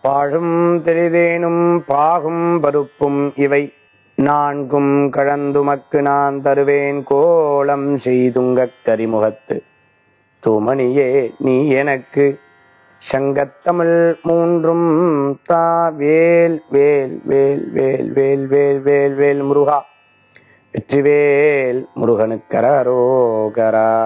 பாழும் தெரிதேனும் பாகும் பருப்பும் இவை நான்கும் கழந்துமக்கு நான் தருவேன் கோலம் செய்துங்கக் கரிமுகத்து தூமணியே நீ எனக்கு சங்கத்தமிழ் மூன்றும் தா வேல் வேல் வேல் வேல் வேல் வேல் வேல் வேல் முருகா வெற்றிவேல் முருகனுக்கரோகரா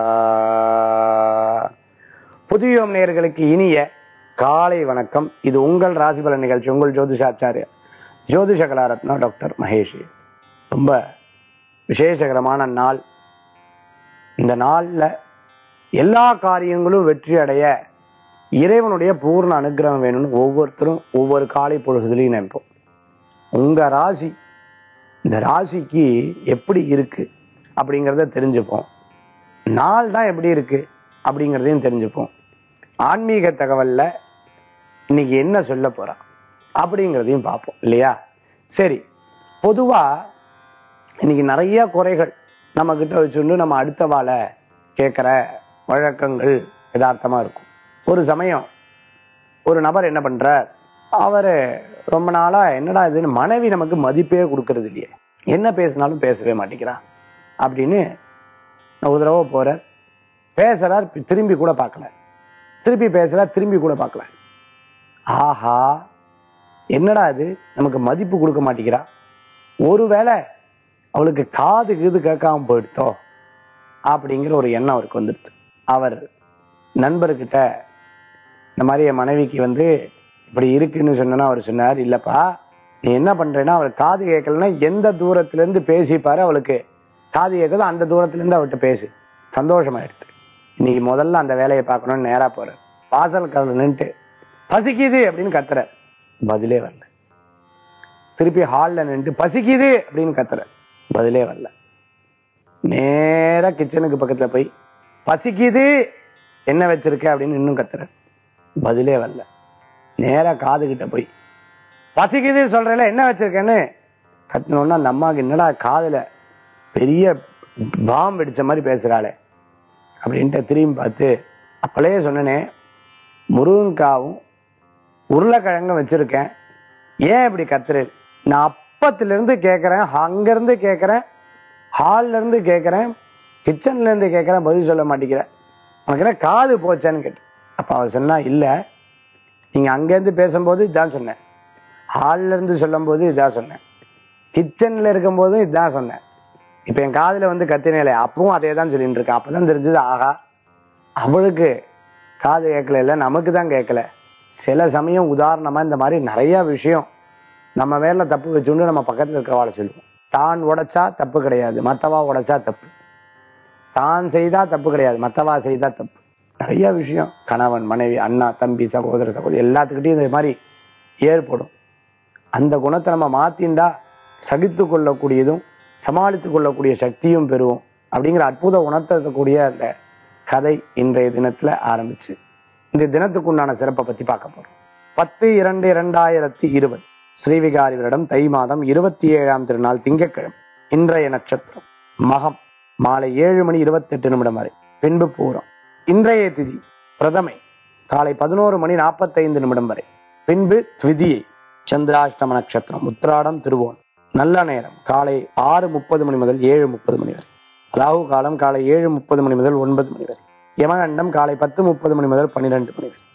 புதியோம் நேயர்களுக்கு இனிய காலை வணக்கம் இது உங்கள் ராசிபலன் நிகழ்ச்சி உங்கள் ஜோதிஷாச்சாரிய ஜோதிஷ கலாரத்னா டாக்டர் மகேஷ் ரொம்ப விசேஷகரமான நாள் இந்த நாள்ல எல்லா காரியங்களும் வெற்றி அடைய இறைவனுடைய பூர்ண அனுக்கிரகம் வேணும்னு ஒவ்வொருத்தரும் ஒவ்வொரு காலை பொழுதுலையும் நினைப்போம் உங்க ராசி இந்த ராசிக்கு எப்படி இருக்கு அப்படிங்கிறத தெரிஞ்சுப்போம் நாள் தான் எப்படி இருக்கு அப்படிங்கிறதையும் தெரிஞ்சுப்போம் ஆன்மீக தகவல்ல இன்னைக்கு என்ன சொல்ல போறான் அப்படிங்கிறதையும் பார்ப்போம் இல்லையா சரி பொதுவா இன்னைக்கு நிறைய குறைகள் நம்ம கிட்ட வச்சுண்டு நம்ம அடுத்த வாழை கேட்குற வழக்கங்கள் யதார்த்தமா இருக்கும் ஒரு சமயம் ஒரு நபர் என்ன பண்றார் அவர் ரொம்ப நாளா என்னடா இதுன்னு மனைவி நமக்கு மதிப்பே கொடுக்கறது இல்லையே என்ன பேசினாலும் பேசவே மாட்டேங்கிறா அப்படின்னு நான் ஒரு தடவை போறார் பேசுறார் திரும்பி கூட பார்க்கல திருப்பி பேசுறார் திரும்பி கூட பார்க்கல ஆஹா என்னடா இது நமக்கு மதிப்பு கொடுக்க மாட்டேங்கிறா ஒருவேளை அவளுக்கு காது கீது கேட்காம போயிடுத்தோ அப்படிங்கிற ஒரு எண்ணம் அவருக்கு வந்துடுது அவர் நண்பர்கிட்ட இந்த மாதிரி என் மனைவிக்கு வந்து இப்படி இருக்குன்னு சொன்னா அவர் சொன்னார் இல்லப்பா நீ என்ன பண்றேன்னா அவர் காது கேட்கலன்னா எந்த தூரத்துல இருந்து பேசிப்பாரு அவளுக்கு காது கேட்குதோ அந்த தூரத்துல இருந்து அவர்கிட்ட பேசு சந்தோஷமாயிடுது இன்னைக்கு முதல்ல அந்த வேலையை பார்க்கணும்னு நேரா போறார் வாசல் கதவு நின்றுட்டு பசிக்குது அப்படின்னு கத்துறார் பதிலே வரல திருப்பி ஹால்ல நின்று பசிக்குது அப்படின்னு கத்துறார் பதிலே வரல நேரா கிச்சனுக்கு பக்கத்துல போய் பசிக்குது என்ன வச்சிருக்க அப்படின்னு இன்னும் கத்துறார் பதிலே வரல நேரா காது கிட்ட போய் பசிக்குது சொல்றேல என்ன வச்சிருக்கேன்னு கத்தினோன்னா அந்த அம்மாவுக்கு என்னடா காதுல பெரிய பாம் வெடிச்ச மாதிரி பேசுறாளே அப்படின்ட்டு திரும்பி பார்த்து அப்பளே சொன்னனே முருங்கக்காவும் உருளைக்கிழங்கும் வச்சிருக்கேன் ஏன் இப்படி கத்துறேன் நான் அப்பத்துல இருந்து கேட்கறேன் அங்கிருந்து கேட்கறேன் ஹால்ல இருந்து கேட்கறேன் கிச்சன்ல இருந்து கேட்கறேன் பதில் சொல்ல மாட்டேங்கிறேன் உனக்கு என்ன காது போச்சான்னு கேட்டு அப்ப அவ சொன்னா இல்ல நீங்க அங்கேருந்து பேசும்போது இதான் சொன்னேன் ஹால்ல இருந்து சொல்லும்போது இதான் சொன்னேன் கிச்சன்ல இருக்கும்போதும் இதான் சொன்னேன் இப்ப என் காதுல வந்து கத்தினேல அப்பவும் அதே தான் சொல்லிட்டு இருக்கேன் அப்பதான் தெரிஞ்சது ஆகா அவளுக்கு காது கேட்கல இல்ல நமக்கு தான் கேட்கல சில சமயம் உதாரணமா இந்த மாதிரி நிறைய விஷயம் நம்ம மேல தப்பு வச்சுண்டு நம்ம பக்கத்துல இருக்கிறவாளை சொல்லுவோம் தான் உடைச்சா தப்பு கிடையாது மத்தவா உடைச்சா தப்பு தான் செய்தா தப்பு கிடையாது மத்தவா செய்தா தப்பு நிறைய விஷயம் கணவன் மனைவி அண்ணா தம்பி சகோதர சகோதரி எல்லாத்துக்கிட்டையும் இந்த மாதிரி ஏற்படும் அந்த குணத்தை நம்ம மாத்திண்டா சகித்து கொள்ளக்கூடியதும் சமாளித்து கொள்ளக்கூடிய சக்தியும் பெறுவோம் அப்படிங்கிற அற்புத உணர்த்தக்கூடிய அந்த கதை இன்றைய தினத்துல ஆரம்பிச்சு இன்றைய தினத்துக்கு உண்டான சிறப்பை பத்தி பார்க்க போறோம் பத்து இரண்டு இரண்டாயிரத்தி இருபது ஸ்ரீவிகாரி வருடம் தை மாதம் இருபத்தி ஏழாம் திருநாள் திங்கட்கிழமை இன்றைய நட்சத்திரம் மகம் மாலை ஏழு மணி இருபத்தி எட்டு நிமிடம் வரை பின்பு பூரம் இன்றைய திதி பிரதமை காலை பதினோரு மணி நாற்பத்தைந்து நிமிடம் வரை பின்பு த்விதியை சந்திராஷ்டம நட்சத்திரம் உத்திராடம் திருவோணம் நல்ல நேரம் காலை ஆறு முப்பது மணி முதல் ஏழு முப்பது மணி வரை ராகு காலம் காலை ஏழு முப்பது மணி முதல் ஒன்பது மணி வரை யமகண்டம் காலை பத்து முப்பது மணி முதல் பன்னிரெண்டு மணி வரை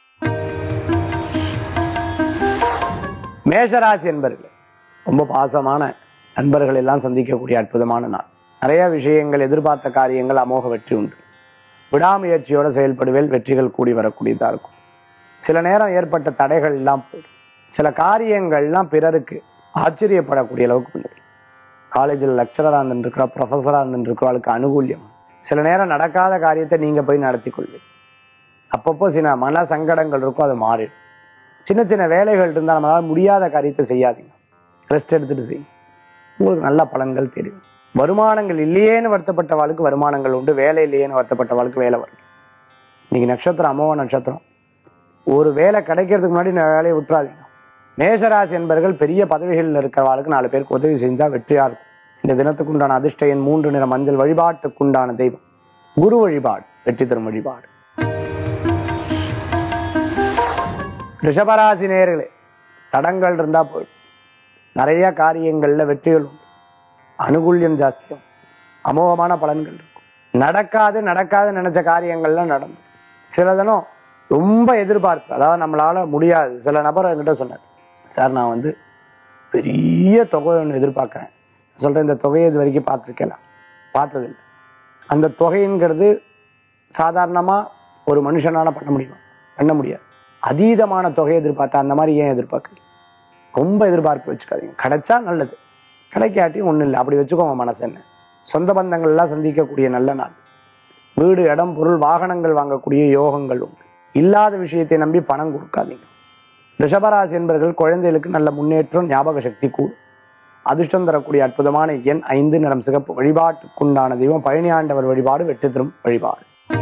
மேஷராசி என்பர்களே ரொம்ப பாசமான நண்பர்கள் எல்லாம் சந்திக்கக்கூடிய அற்புதமான நாள் நிறைய விஷயங்கள் எதிர்பார்த்த காரியங்கள் அமோக வெற்றி உண்டு விடாமுயற்சியோட செயல்படுவேல் வெற்றிகள் கூடி வரக்கூடியதா இருக்கும் சில நேரம் ஏற்பட்ட தடைகள் எல்லாம் போயிடும் சில காரியங்கள்லாம் பிறருக்கு ஆச்சரியப்படக்கூடிய அளவுக்கு பண்ணுது காலேஜில் லெக்சரராக இருந்துருக்கிறா ப்ரொஃபஸராக இருந்துருக்கிறவளுக்கு அனுகூல்யம் சில நேரம் நடக்காத காரியத்தை நீங்க போய் நடத்தி கொள்வீங்க அப்பப்போ சில மன சங்கடங்கள் இருக்கும் அது மாறிடும் சின்ன சின்ன வேலைகள் இருந்தால் நம்மளால முடியாத காரியத்தை செய்யாதீங்க ரெஸ்ட் எடுத்துட்டு செய்யுங்க உங்களுக்கு நல்ல பலன்கள் தெரியும் வருமானங்கள் இல்லையேன்னு வருத்தப்பட்ட வாழ்க்கை வருமானங்கள் உண்டு வேலை இல்லையேன்னு வருத்தப்பட்ட வாழ்க்கை வேலை வரும் இன்னைக்கு நட்சத்திரம் அமோக நட்சத்திரம் ஒரு வேலை கிடைக்கிறதுக்கு முன்னாடி இந்த வேலையை விட்டுறாதீங்க மேஷராசி என்பர்கள் பெரிய பதவிகளில் இருக்கிறவாளுக்கு நாலு பேருக்கு உதவி செஞ்சா வெற்றியா இருக்கும் இந்த தினத்துக்கு உண்டான அதிர்ஷ்ட எண் மூன்று நிற மஞ்சள் வழிபாட்டுக்குண்டான தெய்வம் குரு வழிபாடு வெற்றி தரும் வழிபாடு ரிஷபராசி நேயர்களே தடங்கள் இருந்தா போயிடும் நிறைய காரியங்கள்ல வெற்றிகள் உண்டு அனுகூல்யம் ஜாஸ்தியம் அமோகமான பலன்கள் இருக்கும் நடக்காது நடக்காது நினைச்ச காரியங்கள்லாம் நடந்து சில தினம் ரொம்ப எதிர்பார்ப்பு அதாவது நம்மளால முடியாது சில நபர் என்கிட்ட சொன்னார் சார் நான் வந்து பெரிய தொகை ஒன்று எதிர்பார்க்குறேன் சொல்றேன் இந்த தொகையை இது வரைக்கும் பார்த்துருக்கலாம் பார்த்ததில்லை அந்த தொகைங்கிறது சாதாரணமா ஒரு மனுஷனால பண்ண முடியுமா பண்ண முடியாது அதீதமான தொகையை எதிர்பார்த்தா அந்த மாதிரி ஏன் எதிர்பார்க்குறீங்க ரொம்ப எதிர்பார்ப்பு வச்சுக்காதீங்க கிடைச்சா நல்லது கிடைக்காட்டி ஒண்ணும் இல்லை அப்படி வச்சுக்கோங்க மனசு என்ன சொந்த பந்தங்கள்லாம் சந்திக்கக்கூடிய நல்ல நாள் வீடு இடம் பொருள் வாகனங்கள் வாங்கக்கூடிய யோகங்கள் உண்டு இல்லாத விஷயத்தை நம்பி பணம் கொடுக்காதீங்க ரிஷபராசி என்பவர்கள் குழந்தைகளுக்கு நல்ல முன்னேற்றம் ஞாபக சக்தி கூடும் அதிர்ஷ்டம் தரக்கூடிய அற்புதமான எண் ஐந்து நிறம் சிகப்பு வழிபாட்டுக்குண்டான தெய்வம் பழனி ஆண்டவர் வழிபாடு வெற்றி தரும் வழிபாடு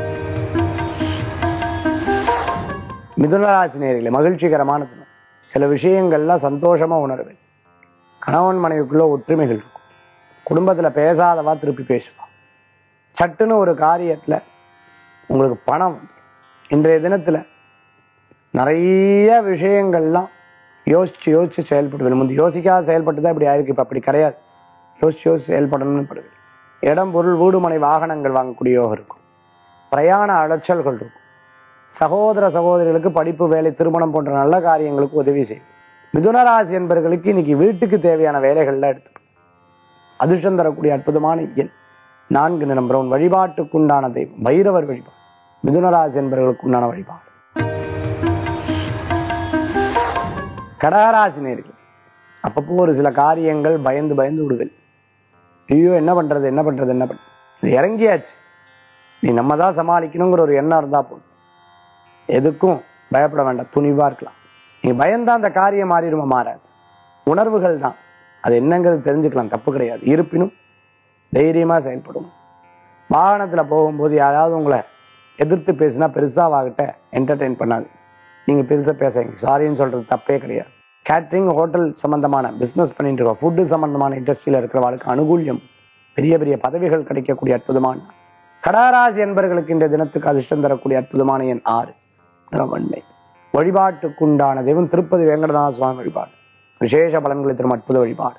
மிதுனராசி நேரிலே மகிழ்ச்சிகரமான தினம் சில விஷயங்கள்லாம் சந்தோஷமா உணர்வேன் கணவன் மனைவிக்குள்ள ஒற்றுமைகள் இருக்கும் குடும்பத்துல பேசாதவா திருப்பி பேசுவா சட்டுன்னு ஒரு காரியத்துல உங்களுக்கு பணம் வந்துரும். இன்றைய தினத்துல நிறைய விஷயங்கள்லாம் யோசிச்சு யோசிச்சு செயல்படுவேன் முந்தி யோசிக்காத செயல்பட்டு தான் இப்படி ஆயிருக்கு இப்ப அப்படி கிடையாது யோசிச்சு யோசிச்சு செயல்படணும்னு படுவேன் இடம் பொருள் வீடு மனை வாகனங்கள் வாங்கக்கூடிய யோகம் இருக்கும் பிரயாண அலைச்சல்கள் இருக்கும் சகோதர சகோதரிகளுக்கு படிப்பு வேலை திருமணம் போன்ற நல்ல காரியங்களுக்கு உதவி செய்யும் மிதுனராசி என்பவர்களுக்கு இன்னைக்கு வீட்டுக்கு தேவையான வேலைகள்லாம் எடுத்துக்கும் அதிர்ஷ்டம் தரக்கூடிய அற்புதமான எண் நான்கு நிறம் பிரவுன் வழிபாட்டுக்குண்டான தெய்வம் பைரவர் வழிபாடு மிதுனராசி என்பவர்களுக்கு உண்டான வழிபாடு கடகராசி நேர்கள் அப்பப்போ ஒரு சில காரியங்கள் பயந்து பயந்து விடுவேன் ஐயோ என்ன பண்றது என்ன பண்றது என்ன பண்றது இது இறங்கியாச்சு நீ நம்ம தான் சமாளிக்கணுங்கிற ஒரு எண்ணம் இருந்தா போதும் எதுக்கும் பயப்பட வேண்டாம் துணிவா இருக்கலாம் நீங்க பயந்தா அந்த காரியம் மாறிடுமா மாறாது உணர்வுகள் தான் அது என்னங்கிறது தெரிஞ்சுக்கலாம் தப்பு கிடையாது இருப்பினும் தைரியமா செயல்படும் வாகனத்துல போகும்போது யாராவது உங்களை எதிர்த்து பேசினா பெருசாவாகிட்ட என்டர்டெயின் பண்ணாது நீங்க பெருசா பேசுறீங்க சாரின்னு சொல்றது தப்பே கிடையாது கேட்ரிங் ஹோட்டல் சம்பந்தமான பிசினஸ் பண்ணிட்டு இருக்கோம் ஃபுட்டு சம்பந்தமான இண்டஸ்ட்ரியில இருக்கிறவர்களுக்கு அனுகூல்யம் பெரிய பெரிய பதவிகள் கிடைக்கக்கூடிய அற்புதமான கடகராசி என்பவர்களுக்கு இந்த தினத்துக்கு அதிர்ஷ்டம் தரக்கூடிய அற்புதமான எண் ஆறு நிறவன்மை வழிபாட்டுக்குண்டான தெய்வம் திருப்பதி வெங்கடநாத சுவாமி வழிபாடு விசேஷ பலன்களை தரும் அற்புத வழிபாடு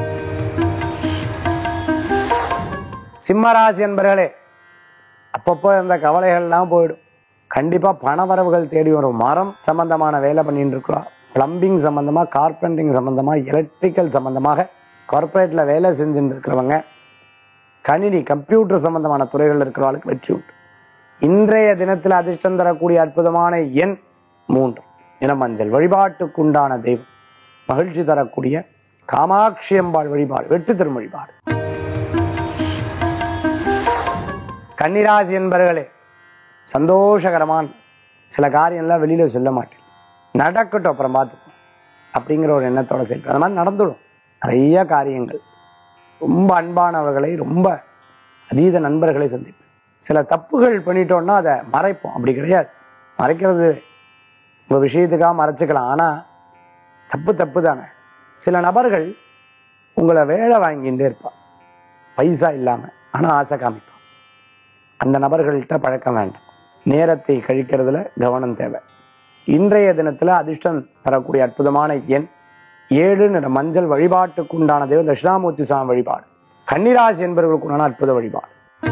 சிம்மராசி என்பர்களே அப்பப்போ இந்த கவலைகள்லாம் போயிடும் கண்டிப்பா பண வரவுகள் தேடி வரும் மரம் சம்பந்தமான வேலை பண்ணிட்டு இருக்கிறோம் பிளம்பிங் சம்பந்தமா கார்பெண்டரிங் சம்பந்தமா எலக்ட்ரிக்கல் சம்பந்தமாக கார்ப்பரேட்ல வேலை செஞ்சுட்டு இருக்கிறவங்க கணினி கம்ப்யூட்டர் சம்பந்தமான துறைகள் இருக்கிறவங்களுக்கு வெற்றி உண்டு இன்றைய தினத்தில் அதிர்ஷ்டம் தரக்கூடிய அற்புதமான எண் மூன்று இன மஞ்சள் வழிபாட்டுக்குண்டான தெய்வம் மகிழ்ச்சி தரக்கூடிய காமாட்சி அம்பாள் வழிபாடு வெற்றி தரும் வழிபாடு கன்னிராசி என்பர்களே சந்தோஷகரமான சில காரியம்லாம் வெளியில சொல்ல மாட்டேன் நடக்கட்டும் அப்புறம் பார்த்துப்போம் அப்படிங்கிற ஒரு எண்ணத்தோட செயல்படும் அந்த மாதிரி நடந்துடும் நிறைய காரியங்கள் ரொம்ப அன்பானவர்களை ரொம்ப அதீத நண்பர்களை சந்திப்பேன் சில தப்புகள் பண்ணிட்டோம்னா அதை மறைப்போம் அப்படி கிடையாது மறைக்கிறது உங்க விஷயத்துக்காக மறைச்சுக்கலாம் ஆனா தப்பு தப்பு தானே சில நபர்கள் உங்களை வேலை வாங்கிட்டே இருப்பான் பைசா இல்லாம ஆனா ஆசை காமிப்பான் அந்த நபர்கள்ட்ட பழக்கம் வேண்டாம் நேரத்தை கழிக்கிறதுல கவனம் தேவை இன்றைய தினத்துல அதிர்ஷ்டம் தரக்கூடிய அற்புதமான எண் ஏழு நிற மஞ்சள் வழிபாட்டுக்கு உண்டான தெய்வம் தட்சிணாமூர்த்தி சுவாமி வழிபாடு கன்னிராசி என்பவர்களுக்கு உண்டான அற்புத வழிபாடு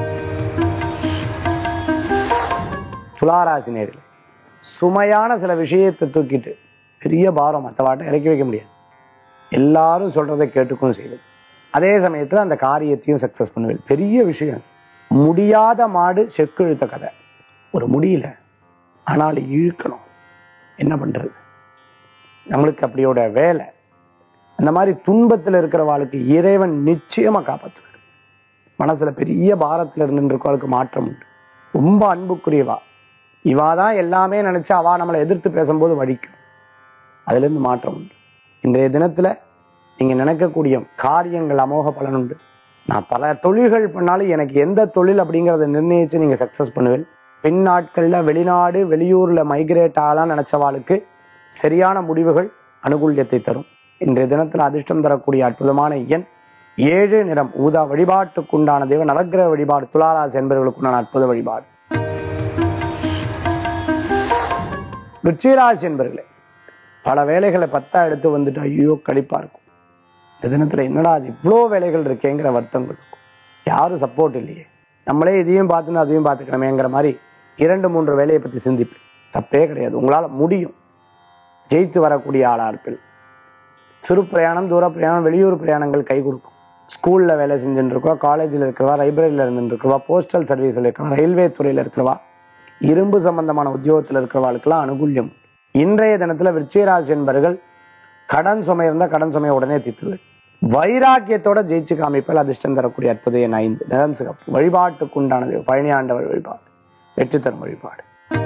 துளாராசி நேரில் சுமையான சில விஷயத்தை தூக்கிட்டு பெரிய பாரம் மற்றவாட்ட இறக்கி வைக்க முடியாது எல்லாரும் சொல்றதை கேட்டுக்கும் செய்வது அதே சமயத்துல அந்த காரியத்தையும் சக்சஸ் பண்ணுவேன் பெரிய விஷயம் முடியாத மாடு செக்கு இழுத்த கதை ஒரு முடியல ஆனால் இழுக்கணும் என்ன பண்றது நம்மளுக்கு அப்படியோட வேலை அந்த மாதிரி துன்பத்துல இருக்கிறவாளுக்கு இறைவன் நிச்சயமா காப்பாற்றுவார் மனசுல பெரிய பாரத்துல இருந்து இருக்கவாளுக்கு மாற்றம் உண்டு ரொம்ப அன்புக்குரியவா இவா தான் எல்லாமே நினைச்சு அவா நம்மளை எதிர்த்து பேசும்போது வடிக்கும் அதுல இருந்து மாற்றம் உண்டு இன்றைய தினத்துல நீங்க நினைக்கக்கூடிய காரியங்கள் அமோக பலன் உண்டு நான் பல தொழில்கள் பண்ணாலும் எனக்கு எந்த தொழில் அப்படிங்கறத நிர்ணயிச்சு நீங்க சக்சஸ் பண்ணுவேன் பின் நாட்கள்ல வெளிநாடு வெளியூர்ல மைக்ரேட் ஆகலாம் நினைச்சவாளுக்கு சரியான முடிவுகள் அனுகூல்யத்தை தரும் இன்றைய தினத்துல அதிர்ஷ்டம் தரக்கூடிய அற்புதமான எண் ஏழு நிறம் ஊதா வழிபாட்டுக்குண்டான தெய்வ நவக்கிரக வழிபாடு துளாராசி என்பவர்களுக்குண்டான அற்புத வழிபாடு விருச்சிகராசி என்பர்களே பல வேலைகளை பத்தா எடுத்து வந்துட்டு ஐயோ கழிப்பா இருக்கும் இந்த தினத்துல என்னடா அது இவ்வளோ வேலைகள் இருக்கேங்கிற வருத்தங்கள் இருக்கும் யாரும் சப்போர்ட் இல்லையே நம்மளே இதையும் பார்த்துன்னு அதையும் பார்த்துக்கணுமேங்கிற மாதிரி இரண்டு மூன்று வேலையை பத்தி சிந்திப்பேன் தப்பே கிடையாது உங்களால முடியும் ஜெயித்து வரக்கூடிய ஆளா இருப்பில் சிறு பிரயாணம் தூர பிரயாணம் வெளியூர் பிரயாணங்கள் கை கொடுக்கும் ஸ்கூல்ல வேலை செஞ்சுட்டு இருக்கவா காலேஜில் இருக்கிறவா லைப்ரரியில் இருந்துட்டு இருக்கிறவா போஸ்டல் சர்வீஸில் இருக்கிறவா ரயில்வே துறையில் இருக்கிறவா இரும்பு சம்பந்தமான உத்தியோகத்தில் இருக்கிறவாளுக்கெல்லாம் அனுகூல்யம் உண்டு. இன்றைய தினத்துல விருச்சிகராசி என்பவர்கள் கடன் சுமை இருந்தா கடன் சுமையை உடனே தீர்த்துவர் வைராக்கியத்தோட ஜெயிச்சு காமிப்பல் அதிர்ஷ்டம் தரக்கூடிய அற்புத எண் ஐந்து நிறம் சிகப்பு வழிபாட்டுக்கு உண்டானது பழனி ஆண்டவர் வழிபாடு வெற்றி தரும் வழிபாடு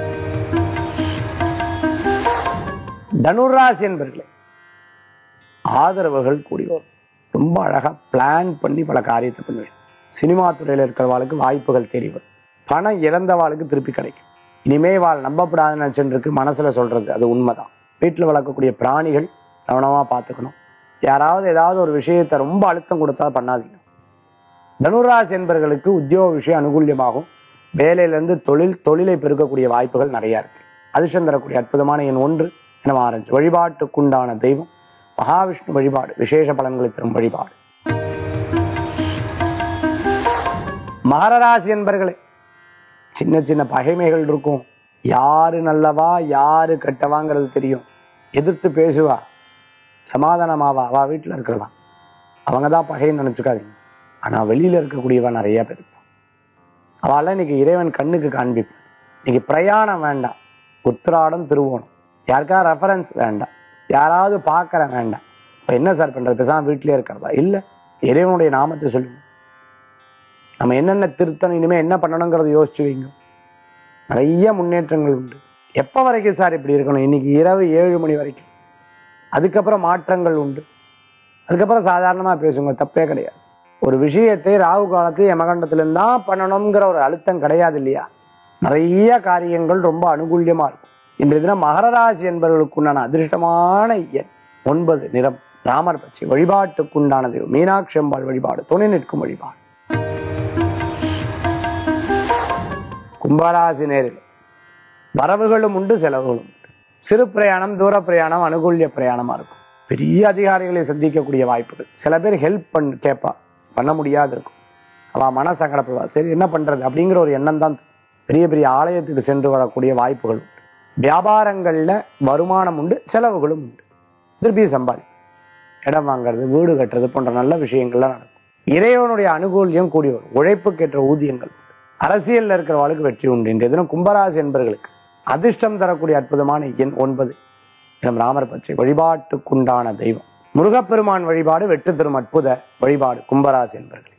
தனுராசி என்பர்களே ஆதரவுகள் கூடி வரும் ரொம்ப அழகா பிளான் பண்ணி பல காரியத்தை பண்ணுவேன் சினிமா துறையில இருக்கிறவாளுக்கு வாய்ப்புகள் தேடி வரும் பணம் இழந்தவாளுக்கு திருப்பி கிடைக்கும் இனிமே வாழ் நம்பப்படாதுன்னு நினைச்சுட்டு இருக்கு மனசுல சொல்றது அது உண்மைதான் வீட்டில் வளர்க்கக்கூடிய பிராணிகள் கவனமா பார்த்துக்கணும் யாராவது ஏதாவது ஒரு விஷயத்தை ரொம்ப அழுத்தம் கொடுத்தா பண்ணாதீங்க தனுராசி என்பவர்களுக்கு உத்தியோக விஷயம் அனுகூல்யமாகும் வேலையிலிருந்து தொழில் தொழிலை பெருக்கக்கூடிய வாய்ப்புகள் நிறைய இருக்கு அதிர்ஷ்டம் தரக்கூடிய அற்புதமான எண் ஒன்று என ஆரஞ்சு வழிபாட்டுக்குண்டான தெய்வம் மகாவிஷ்ணு வழிபாடு விசேஷ பலன்களை தரும் வழிபாடு மகரராசி என்பர்களே சின்ன சின்ன பகைமைகள் இருக்கும் யாரு நல்லவா யாரு கெட்டவாங்கிறது தெரியும் எதிர்த்து பேசுவா சமாதானமாவா அவ வீட்டுல இருக்கிறவா அவங்க தான் பகைன்னு நினைச்சுக்காதீங்க ஆனா வெளியில இருக்கக்கூடியவா நிறைய பேர் இருப்பா. அவளை இன்னைக்கு இறைவன் கண்ணுக்கு காண்பிப்பான் இன்னைக்கு பிரயாணம் வேண்டாம் உத்திராடம் திருவோணம் யாருக்கா ரெஃபரன்ஸ் வேண்டாம் யாராவது பார்க்கற வேண்டாம் இப்ப என்ன சார் பண்றது பேசாம வீட்டிலே இருக்கிறதா இல்ல இறைவனுடைய நாமத்தை சொல்லுங்க நம்ம என்னென்ன திருத்தணும் இனிமே என்ன பண்ணணுங்கிறத யோசிச்சு வைங்க நிறைய முன்னேற்றங்கள் உண்டு எப்ப வரைக்கும் சார் இப்படி இருக்கணும் இன்னைக்கு இரவு ஏழு மணி வரைக்கும் அதுக்கப்புறம் மாற்றங்கள் உண்டு அதுக்கப்புறம் சாதாரணமா பேசுங்க தப்பே கிடையாது ஒரு விஷயத்தை ராகு காலத்து யமகண்டத்திலிருந்து தான் பண்ணணுங்கிற ஒரு அழுத்தம் கிடையாது இல்லையா நிறைய காரியங்கள் ரொம்ப அனுகூல்யமா இருக்கும் இன்றைய தினம் மகர ராசி என்பவர்களுக்கு உண்டான அதிர்ஷ்டமான எண் ஒன்பது நிறம் ராமர் பச்சை வழிபாட்டுக்குண்டானது மீனாட்சி அம்பாள் வழிபாடு துணை நிற்கும் வழிபாடு கும்பராசி நேரில் வரவுகளும் உண்டு செலவுகளும் உண்டு சிறு பிரயாணம் தூர பிரயாணம் அனுகூல்ய பிரயாணமா இருக்கும் பெரிய அதிகாரிகளை சந்திக்கக்கூடிய வாய்ப்புகள் சில பேர் ஹெல்ப் பண்ண கேட்பா பண்ண முடியாது இருக்கும் அவ மன சங்கடப்படுவா சரி என்ன பண்றது அப்படிங்கிற ஒரு எண்ணம் தான் பெரிய பெரிய ஆலயத்துக்கு சென்று வரக்கூடிய வாய்ப்புகள் உண்டு வியாபாரங்கள்ல வருமானம் உண்டு செலவுகளும் உண்டு திருப்பி சம்பாதி இடம் வாங்குறது வீடு கட்டுறது போன்ற நல்ல விஷயங்கள்லாம் நடக்கும் இறைவனுடைய அனுகூல்யம் கூடி வரும் உழைப்புக்கேற்ற ஊதியங்கள் உண்டு. அரசியல்ல இருக்கிறவர்களுக்கு வெற்றி உண்டு இன்றைய தினம் கும்பராசி என்பர்களுக்கு அதிர்ஷ்டம் தரக்கூடிய அற்புதமான எண் ஒன்பது இனம் ராமர் பச்சை வழிபாட்டுக்குண்டான தெய்வம் முருகப்பெருமான் வழிபாடு வெற்றி தரும் அற்புத வழிபாடு கும்பராசி என்பர்களே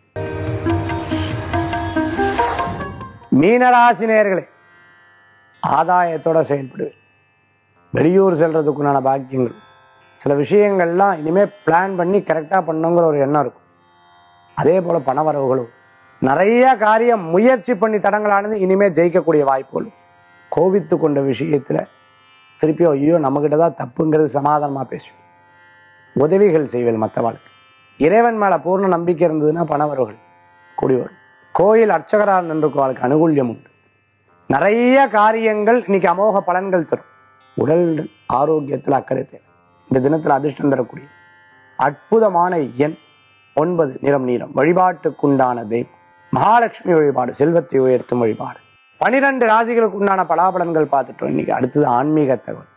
மீனராசி நேயர்களே ஆதாயத்தோட செயல்படுவேன் வெளியூர் செல்றதுக்குண்டான பாக்கியங்கள் சில விஷயங்கள்லாம் இனிமே பிளான் பண்ணி கரெக்டா பண்ணுங்கிற ஒரு எண்ணம் இருக்கும் அதே போல பணவரவுகளும் நிறைய காரியம் முயற்சி பண்ணி தடங்களானது இனிமே ஜெயிக்கக்கூடிய வாய்ப்புகள் கோவித்து கொண்ட விஷயத்துல திருப்பி ஐயோ நம்மகிட்ட தான் தப்புங்கிறது சமாதானமா பேசுவேன் உதவிகள் செய்வேன் மற்றவாளுக்கு இறைவன் மேல பூர்ண நம்பிக்கை இருந்ததுன்னா பணவரவுகள் கூடி வரும் கோயில் அர்ச்சகராக நின்றுக்கு அனுகூல்யம் உண்டு நிறைய காரியங்கள் இன்னைக்கு அமோக பலன்கள் தரும் உடல் ஆரோக்கியத்துல அக்கறை தேவை இந்த தினத்துல அதிர்ஷ்டம் தரக்கூடிய அற்புதமான எண் ஒன்பது நிறம் நீளம் வழிபாட்டுக்குண்டான தெய்வம் மகாலட்சுமி வழிபாடு செல்வத்தை உயர்த்தும் வழிபாடு பனிரெண்டு ராசிகளுக்கு உண்டான பலாபலன்கள் பார்த்துட்டோம் இன்னைக்கு அடுத்தது ஆன்மீக தகவல்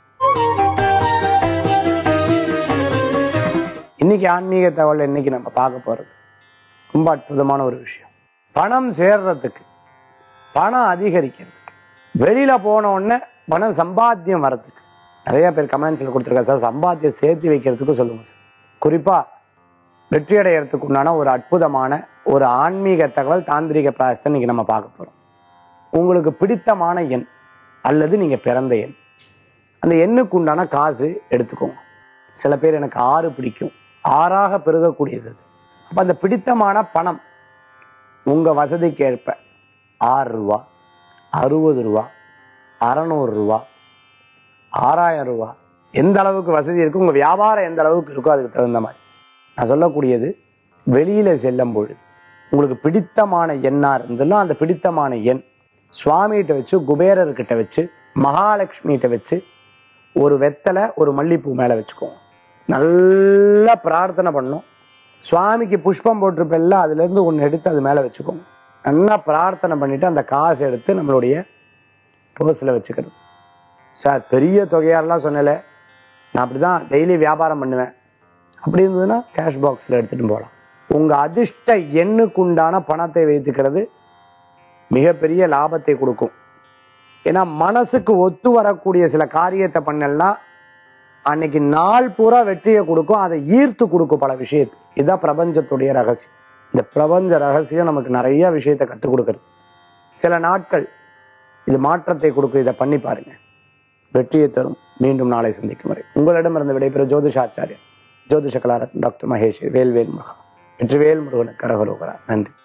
இன்னைக்கு ஆன்மீக தகவல் இன்னைக்கு நம்ம பார்க்க போறது ரொம்ப அற்புதமான ஒரு விஷயம் பணம் சேர்றதுக்கு பணம் அதிகரிக்கிறதுக்கு வெளியில போன உடனே பணம் சம்பாத்தியம் வர்றதுக்கு நிறைய பேர் கமெண்ட்ஸ்ல கொடுத்துருக்காங்க சார் சம்பாத்தியம் சேர்த்து வைக்கிறதுக்கு சொல்லுங்க சார் குறிப்பா வெற்றி அடையறதுக்கு உண்டான ஒரு அற்புதமான ஒரு ஆன்மீக தகவல் தாந்திரிக பிராயசத்தை இன்னைக்கு நம்ம பார்க்க போறோம் உங்களுக்கு பிடித்தமான எண் அல்லது நீங்க பிறந்த எண் அந்த எண்ணுக்கு உண்டான காசு எடுத்துக்கோங்க சில பேர் எனக்கு ஆறு பிடிக்கும் ஆறாக பெருகக்கூடியது அது அப்ப அந்த பிடித்தமான பணம் உங்க வசதிக்கு ஏற்ப ஆறு ரூபா அறுபது ரூபா அறநூறு ரூபா ஆறாயிரம் ரூபா எந்த அளவுக்கு வசதி இருக்கு உங்க வியாபாரம் எந்த அளவுக்கு இருக்கோ அதுக்கு தகுந்த மாதிரி நான் சொல்லக்கூடியது வெளியில செல்லும் பொழுது உங்களுக்கு பிடித்தமான எண்ணா இருந்தாலும் அந்த பிடித்தமான எண் சுவாமிகிட்ட வச்சு குபேரர்கிட்ட வச்சு மகாலட்சுமிகிட்ட வச்சு ஒரு வெத்தலை ஒரு மல்லிப்பூ மேல வச்சுக்கோங்க நல்லா பிரார்த்தனை பண்ணும் சுவாமிக்கு புஷ்பம் போட்டிருப்பெல்ல அதுல இருந்து ஒன்று எடுத்து அது மேல வச்சுக்கோங்க நல்லா பிரார்த்தனை பண்ணிட்டு அந்த காசை எடுத்து நம்மளுடைய பர்ஸில் வச்சுக்கிறது சார் பெரிய தொகையாரெல்லாம் சொன்னல நான் அப்படிதான் டெய்லி வியாபாரம் பண்ணுவேன் அப்படி இருந்ததுன்னா கேஷ் பாக்ஸில் எடுத்துட்டு போகலாம் உங்க அதிர்ஷ்ட எண்ணுக்குண்டான பணத்தை வைத்துக்கிறது மிகப்பெரிய லாபத்தை கொடுக்கும் ஏன்னா மனசுக்கு ஒத்து வரக்கூடிய சில காரியத்தை பண்ணலன்னா அன்னைக்கு நாள் பூரா வெற்றியை கொடுக்கும் அதை ஈர்த்து கொடுக்கும் பல விஷயத்தை இதுதான் பிரபஞ்சத்துடைய ரகசியம் இந்த பிரபஞ்ச ரகசியம் நமக்கு நிறைய விஷயத்தை கற்றுக் கொடுக்கறது சில நாட்கள் இது மாற்றத்தை கொடுக்கும் இதை பண்ணி பாருங்க வெற்றியை தரும் மீண்டும் நாளை சந்திக்கும் வரை உங்களிடமிருந்து விடைபெறும் ஜோதிஷாச்சாரியர் ஜோதிஷ கலாரத்ன டாக்டர் மகேஷ் வேல்வேல் மகா வெற்றிவேல் முருகனுக்கு கரகரோகரா நன்றி